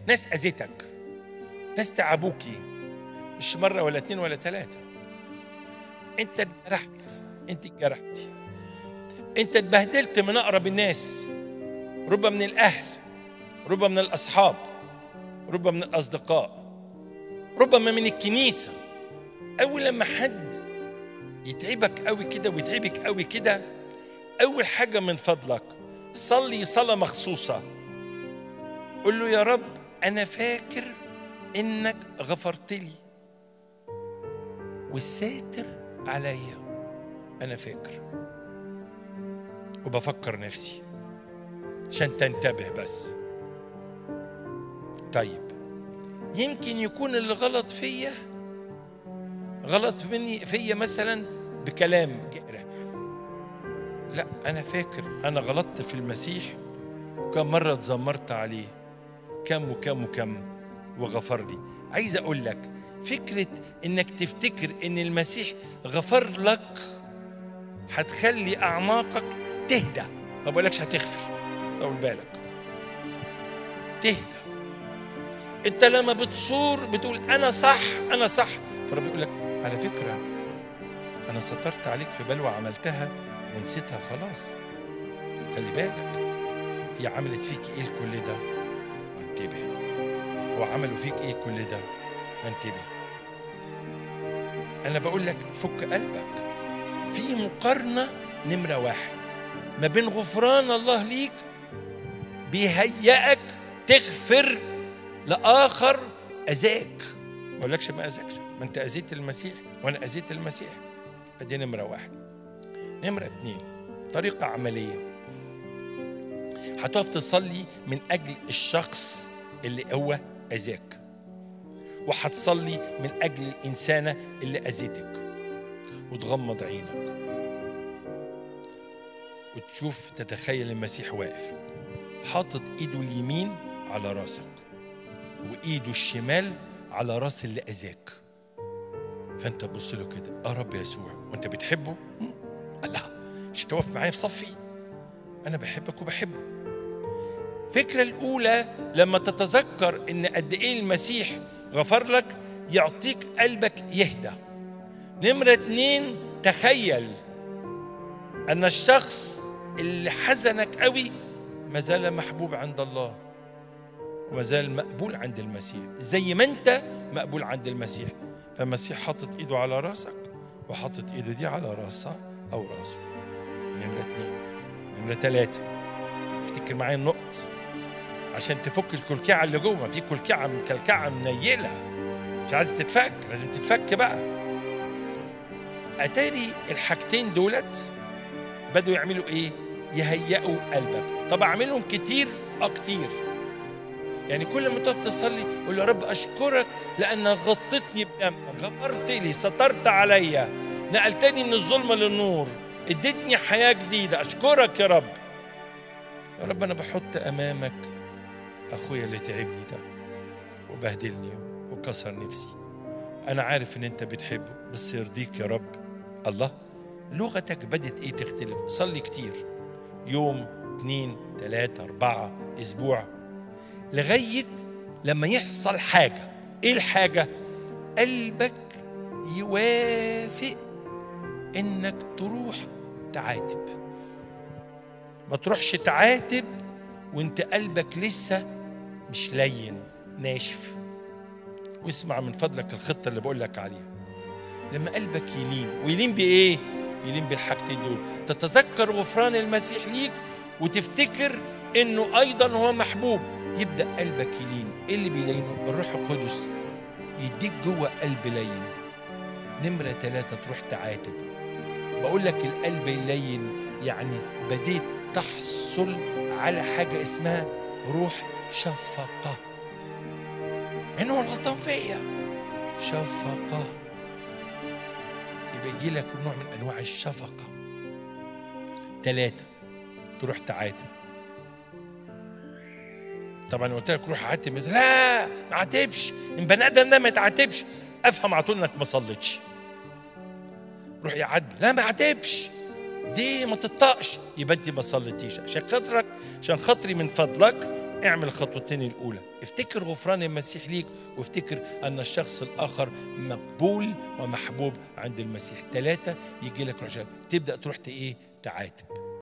ناس اذتك ناس تعبوكي مش مره ولا اتنين ولا تلاته انت اتجرحت انت اتجرحتي انت اتبهدلت من اقرب الناس ربما من الاهل ربما من الاصحاب ربما من الاصدقاء ربما من الكنيسه اول لما حد يتعبك قوي كده ويتعبك قوي كده اول حاجه من فضلك صلي صلاه مخصوصه قل له يا رب انا فاكر انك غفرت لي والساتر عليا انا فاكر وبفكر نفسي عشان تنتبه بس طيب يمكن يكون اللي غلط فيا غلط مني فيا مثلا بكلام جارح لا انا فاكر انا غلطت في المسيح كم مره اتذمرت عليه كم وكم وكم وغفر لي عايز اقول لك فكره انك تفتكر ان المسيح غفر لك هتخلي اعماقك تهدى ما بقولكش هتغفر طول بالك تهدى انت لما بتصور بتقول انا صح انا صح فرب يقول لك على فكره انا سترت عليك في بلوى عملتها ونسيتها خلاص خلي بالك هي عملت فيك ايه كل ده انتبه هو عملوا فيك ايه كل ده انتبه انا بقول لك فك قلبك في مقارنه نمره واحد ما بين غفران الله ليك بيهيئك تغفر لاخر اذاك ما اقولكش ما اذاكش ما انت اذيت المسيح وانا اذيت المسيح ادي نمره واحد نمره اتنين طريقه عمليه هتقف تصلي من اجل الشخص اللي هو اذاك وهتصلي من اجل الانسانه اللي اذتك وتغمض عينك وتشوف تتخيل المسيح واقف حاطط ايده اليمين على راسك وايده الشمال على راس اللي اذاك فانت تبص له كده اه رب يسوع وانت بتحبه مم. الله مش هتقف معايا في صفي انا بحبك وبحبه الفكرة الأولى لما تتذكر إن قد إيه المسيح غفر لك يعطيك قلبك يهدى نمرة اتنين تخيل أن الشخص اللي حزنك قوي ما زال محبوب عند الله وما زال مقبول عند المسيح زي ما أنت مقبول عند المسيح فالمسيح حاطط إيده على راسك وحاطط إيده دي على راسها أو راسه نمرة اتنين نمرة تلاتة افتكر معايا النقط عشان تفك الكلكعه اللي جوه ما في كلكعه مكلكعه منيله مش عايزه تتفك لازم تتفك بقى اتاري الحاجتين دولت بدوا يعملوا ايه يهيئوا قلبك طب اعملهم كتير اه كتير يعني كل ما تقف تصلي قول يا رب اشكرك لانك غطيتني بدمك غفرت لي سترت عليا نقلتني من الظلمه للنور اديتني حياه جديده اشكرك يا رب يا رب انا بحط امامك اخويا اللي تعبني ده وبهدلني وكسر نفسي انا عارف ان انت بتحبه بس يرضيك يا رب الله لغتك بدت ايه تختلف صلي كتير يوم اتنين تلاتة أربعة أسبوع لغاية لما يحصل حاجة إيه الحاجة؟ قلبك يوافق إنك تروح تعاتب ما تروحش تعاتب وانت قلبك لسه مش لين ناشف واسمع من فضلك الخطة اللي بقول لك عليها لما قلبك يلين ويلين بإيه؟ يلين بالحاجتين دول تتذكر غفران المسيح ليك وتفتكر انه ايضا هو محبوب يبدا قلبك يلين ايه اللي بيلينه الروح القدس يديك جوه قلب لين نمرة ثلاثة تروح تعاتب بقول لك القلب اللين يعني بديت تحصل على حاجة اسمها روح شفقة إنه هو الغلطان فيا شفقة يبقى يجي لك نوع من أنواع الشفقة ثلاثة تروح تعاتب طبعا قلت لك روح عاتب لا ما عاتبش البني ادم ده ما يتعاتبش افهم على طول انك ما صليتش روح يعاتب لا ما عاتبش دي ما تطقش يبقى انت ما صليتيش عشان خاطرك عشان خاطري من فضلك اعمل الخطوتين الأولى افتكر غفران المسيح ليك وافتكر أن الشخص الآخر مقبول ومحبوب عند المسيح ثلاثة يجي لك رجاء تبدأ تروح إيه تعاتب